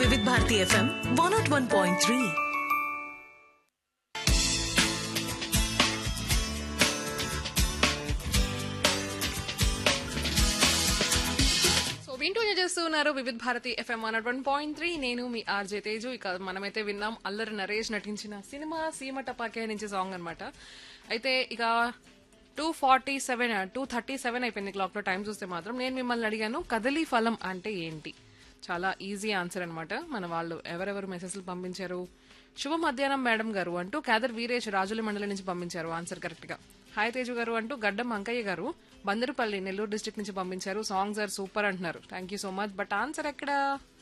వివిధ Bharati FM one nought one point three so వింటూ enjoy చేస్తున్నారు Vividh Bharati FM one one point three నేను మీ ఆర్జే తేజు ఇక మనమైతే విన్నాం అల్లరి నరేష్ నటించిన సినిమా సీమ టపాకే నుంచి సాంగ్ అన్నమాట అయితే ఇక two forty seven two thirty seven అయిపోయింది క్లాక్ లో టైం చూస్తే మాత్రం నేను మిమ్మల్ని అడిగాను కదలీ ఫలం అంటే ఏంటి చాలా ఈజీ ఆన్సర్ అన్నమాట మన వాళ్ళు ఎవరెవరు మెసేజ్లు పంపించారు శుభ మధ్యాహ్నం మేడం గారు అంటూ కేదర్ వీరేష్ రాజుల మండలి నుంచి పంపించారు ఆన్సర్ కరెక్ట్ గా హాయ్ తేజు గారు అంటూ గడ్డం అంకయ్య గారు బందరుపల్లి నెల్లూరు డిస్ట్రిక్ట్ నుంచి పంపించారు సాంగ్స్ ఆర్ సూపర్ అంటున్నారు thank you so much but answer ఎక్కడ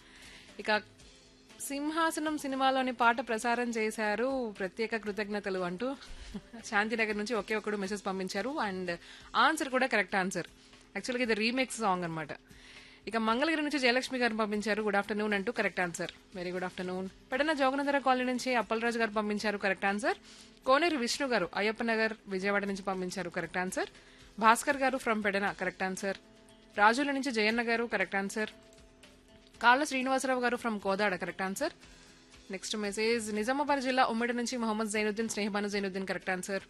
ఇక సింహాసనం సినిమాలోని పాట ప్రసారం చేశారు ప్రత్యేక కృతజ్ఞతలు అంటూ శాంతినగర్ నుంచి ఒకే ఒక్కడు మెసేజ్ పంపించారు అండ్ ఆన్సర్ కూడా కరెక్ట్ ఆన్సర్ యాక్చువల్గా ఇది రీమేక్స్ సాంగ్ అన్నమాట ఇక మంగళగిరి నుంచి జయలక్ష్మి గారు పంపించారు గుడ్ ఆఫ్టర్నూన్ అంటూ correct answer very good afternoon Pedana జోగనందర కాలనీ నుంచి అప్పలరాజు గారు పంపించారు కరెక్ట్ ఆన్సర్ కోనేరు విష్ణు గారు అయ్యప్ప నగర్ విజయవాడ నుంచి పంపించారు కరెక్ట్ ఆన్సర్ భాస్కర్ గారు ఫ్రమ్ పెడన కరెక్ట్ ఆన్సర్ రాజుల నుంచి జయన్న గారు correct answer Kalla Srinivasarao garu from Kodada correct answer next message Nizamabad జిల్లా ఉమ్మడి నుంచి మొహమ్మద్ జైనుద్దీన్ స్నేహబాను జైనుద్దీన్ కరెక్ట్ ఆన్సర్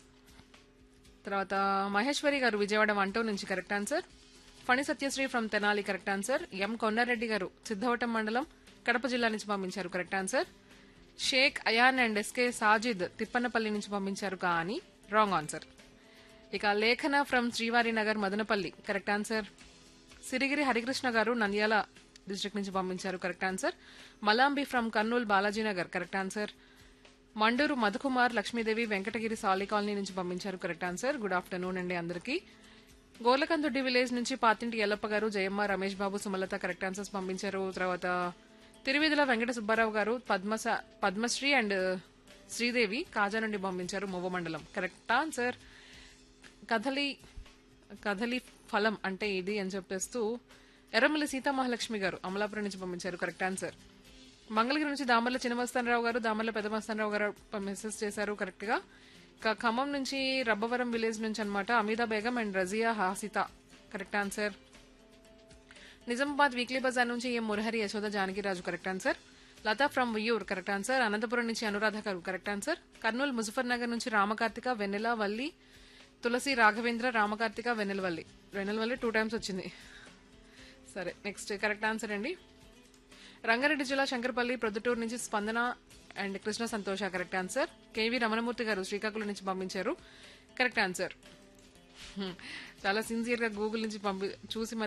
తర్వాత మహేశ్వరి గారు విజయవాడ వంటో నుంచి correct answer Phani Satyasri from Tenali correct answer M Kondareddy garu Siddhavatam మండలం కడప జిల్లా నుంచి పంపించారు correct answer Shaik Ayan and SK Sajid Thippannapalli నుంచి పంపించారు కానీ రాంగ్ ఆన్సర్ ఇక Lekhana from Srivari Nagar Madanapalle correct answer Sirigiri Harikrishna garu Nandyal district నుంచి పంపించారు correct answer Malambi from Kurnool Balaji Nagar correct answer Manduru Madhukumar Lakshmidevi Venkatagiri Sali colony నుంచి పంపించారు కరెక్ట్ ఆన్సర్ గుడ్ ఆఫ్టర్నూన్ అండి అందరికీ గోర్లకందొడ్డి విలేజ్ నుంచి పాతింటి ఎల్లప్ప గారు జయమ్మ రమేష్ బాబు సుమలత కరెక్ట్ ఆన్సర్స్ పంపించారు తర్వాత తిరువిధుల వెంకట సుబ్బారావు గారు పద్మస పద్మశ్రీ అండ్ శ్రీదేవి కాజా నుండి పంపించారు మొవ్వ మండలం కరెక్ట్ ఆన్సర్ కథలి కథలి ఫలం అంటే ఇది అని చెప్పేస్తూ ఎర్రమల్లి సీతామహాలక్ష్మి గారు అమలాపురం నుంచి పంపించారు కరెక్ట్ ఆన్సర్ మంగళగిరి నుంచి దామర్ల చిన్నమస్తానరావు గారు దామర్ల పెద్దమస్తానరావు గారు మెసేజ్ చేశారు కరెక్ట్ గా ఇక ఖమ్మం నుంచి రబ్బవరం విలేజ్ నుంచి అన్నమాట Hameeda Begum and Razia Hasitha correct answer Nizamabad weekly bazaar నుంచి M Murahari Yashoda Janakiraju correct answer Latha from Viyyur correct answer Anantapuram నుంచి అనురాధ గారు కరెక్ట్ ఆన్సర్ కర్నూలు ముజఫర్ నగర్ నుంచి రామకార్తిక వెన్నెల వల్లి తులసి రాఘవేంద్ర రామకార్తిక వెన్నెలవల్లి వెన్నెలవల్లి టూ టైమ్స్ వచ్చింది సరే నెక్స్ట్ కరెక్ట్ ఆన్సర్ అండి రంగారెడ్డి జిల్లా శంకరపల్లి ప్రొద్దుటూరు నుంచి స్పందన అండ్ కృష్ణ సంతోష కరెక్ట్ ఆన్సర్ కేవీ రమణమూర్తి గారు శ్రీకాకుళం నుంచి పంపించారు కరెక్ట్ ఆన్సర్ చాలా సిన్సియర్ గా గూగుల్ నుంచి పంపి చూసి మరి